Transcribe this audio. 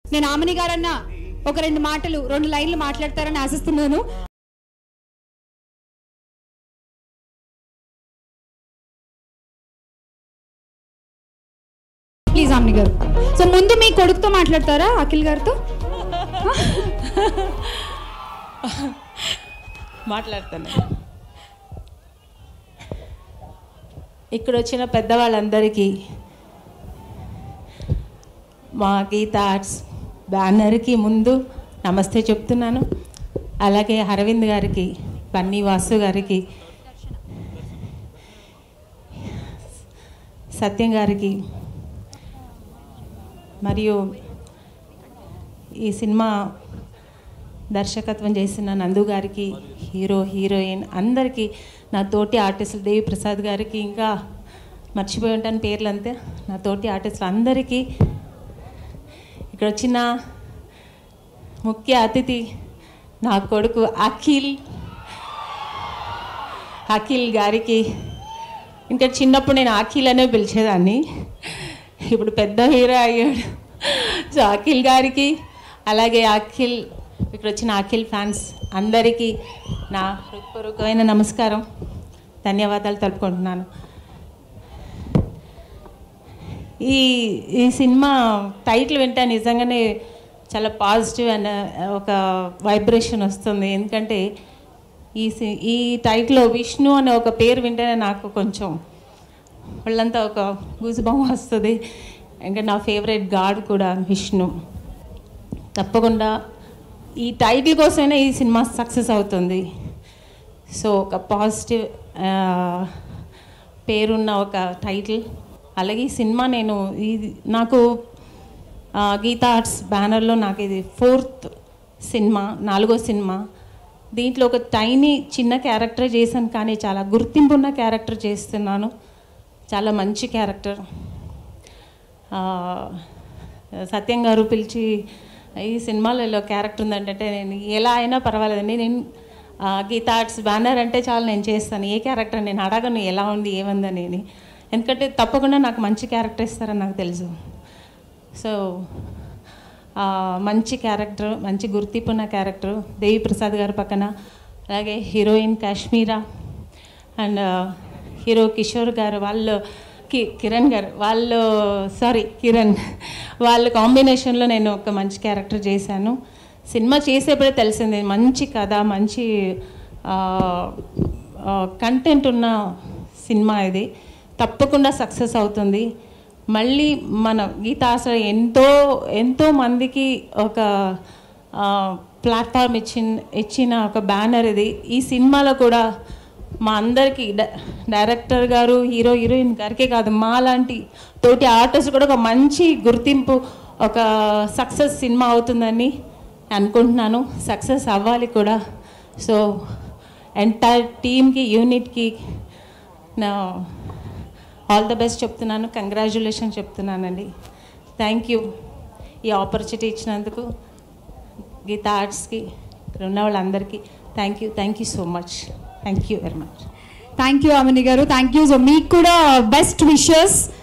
నేను ఆమని గారన్న ఒక రెండు మాటలు రెండు లైన్లు మాట్లాడతారని ఆశిస్తున్నాను ప్లీజ్ ఆమెని గారు సో ముందు మీ కొడుకుతో మాట్లాడతారా అఖిల్ గారితో మాట్లాడతాను ఇక్కడ వచ్చిన పెద్దవాళ్ళందరికీ మా గీత ఆర్ట్స్ బ్యానర్కి ముందు నమస్తే చెప్తున్నాను అలాగే అరవింద్ గారికి బన్నీ వాసు గారికి సత్యం గారికి మరియు ఈ సినిమా దర్శకత్వం చేసిన నందు గారికి హీరో హీరోయిన్ అందరికీ నా తోటి ఆర్టిస్టులు దేవి ప్రసాద్ గారికి ఇంకా మర్చిపోయి ఉంటాను పేర్లు అంతే నా తోటి ఆర్టిస్టులు అందరికీ ఇక్కడ వచ్చిన ముఖ్య అతిథి నా కొడుకు అఖిల్ అఖిల్ గారికి ఇంకా చిన్నప్పుడు నేను అఖిల్ అనే పిలిచేదాన్ని ఇప్పుడు పెద్ద హీరో అయ్యాడు సో అఖిల్ గారికి అలాగే అఖిల్ ఇక్కడ వచ్చిన అఖిల్ ఫ్యాన్స్ అందరికీ నా హృత్పూర్వకమైన నమస్కారం ధన్యవాదాలు తెలుపుకుంటున్నాను ఈ ఈ సినిమా టైటిల్ వింటే నిజంగానే చాలా పాజిటివ్ అండ్ ఒక వైబ్రేషన్ వస్తుంది ఎందుకంటే ఈ సి- ఈ టైటిల్లో విష్ణు అనే ఒక పేరు వింటేనే నాకు కొంచెం వాళ్ళంతా ఒక గూజుబొమ్మ వస్తుంది ఇంకా నా ఫేవరెట్ గాడ్ కూడా విష్ణు తప్పకుండా ఈ టైటిల్ కోసమైనా ఈ సినిమా సక్సెస్ అవుతుంది సో ఒక పాజిటివ్ పేరున్న ఒక టైటిల్ అలాగే ఈ సినిమా నేను ఇది నాకు ఆ, గీతా ఆర్ట్స్ బ్యానర్లో నాకు ఇది ఫోర్త్ సినిమా నాలుగో సినిమా దీంట్లో ఒక టైనీ చిన్న క్యారెక్టర్ చేశాను కానీ చాలా గుర్తింపు ఉన్న క్యారెక్టర్ చేస్తున్నాను చాలా మంచి క్యారెక్టర్ ఆ, సత్యం గారు పిలిచి ఈ సినిమాలో ఇలా క్యారెక్టర్ ఉందంటే నేను ఎలా అయినా పర్వాలేదండి నేను ఆ, గీతా ఆర్ట్స్ బ్యానర్ అంటే చాలా నేను చేస్తాను ఏ క్యారెక్టర్ నేను అడగను ఎలా ఉంది ఏముందని అని. ఎందుకంటే తప్పకుండా నాకు మంచి క్యారెక్టర్ ఇస్తారని నాకు తెలుసు సో ఆ, మంచి క్యారెక్టర్ మంచి గుర్తింపు ఉన్న క్యారెక్టర్ దేవి ప్రసాద్ గారి పక్కన అలాగే heroine Kashmira and hero Kishore గారు వాళ్ళు కి కిరణ్ గారు వాళ్ళు సారీ కిరణ్ వాళ్ళ కాంబినేషన్లో నేను ఒక మంచి క్యారెక్టర్ చేశాను సినిమా చేసేప్పుడే తెలిసింది మంచి కథ మంచి కంటెంట్ ఉన్న సినిమా ఇది తప్పకుండా సక్సెస్ అవుతుంది మళ్ళీ మన గీత అసలు ఎంతో ఎంతో మందికి ఒక ప్లాట్ఫామ్ ఇచ్చిన ఇచ్చిన ఒక బ్యానర్ ఇది ఈ సినిమాలో కూడా మా అందరికీ డ- డైరెక్టర్ గారు హీరో హీరోయిన్ గారికే కాదు మా లాంటి తోటి ఆర్టిస్ట్ కూడా ఒక మంచి గుర్తింపు ఒక సక్సెస్ సినిమా అవుతుందని అనుకుంటున్నాను సక్సెస్ అవ్వాలి కూడా సో ఎంటైర్ టీమ్కి యూనిట్కి నా ఆల్ ద బెస్ట్ చెప్తున్నాను కంగ్రాచులేషన్ చెప్తున్నానండి థ్యాంక్ యూ ఈ ఆపర్చునిటీ ఇచ్చినందుకు గీతా ఆర్ట్స్కి ఇక్కడ ఉన్న వాళ్ళందరికీ thank you thank you so much thank you very much thank you Amani గారు థ్యాంక్ యూ సో మీకు కూడా బెస్ట్ విషెస్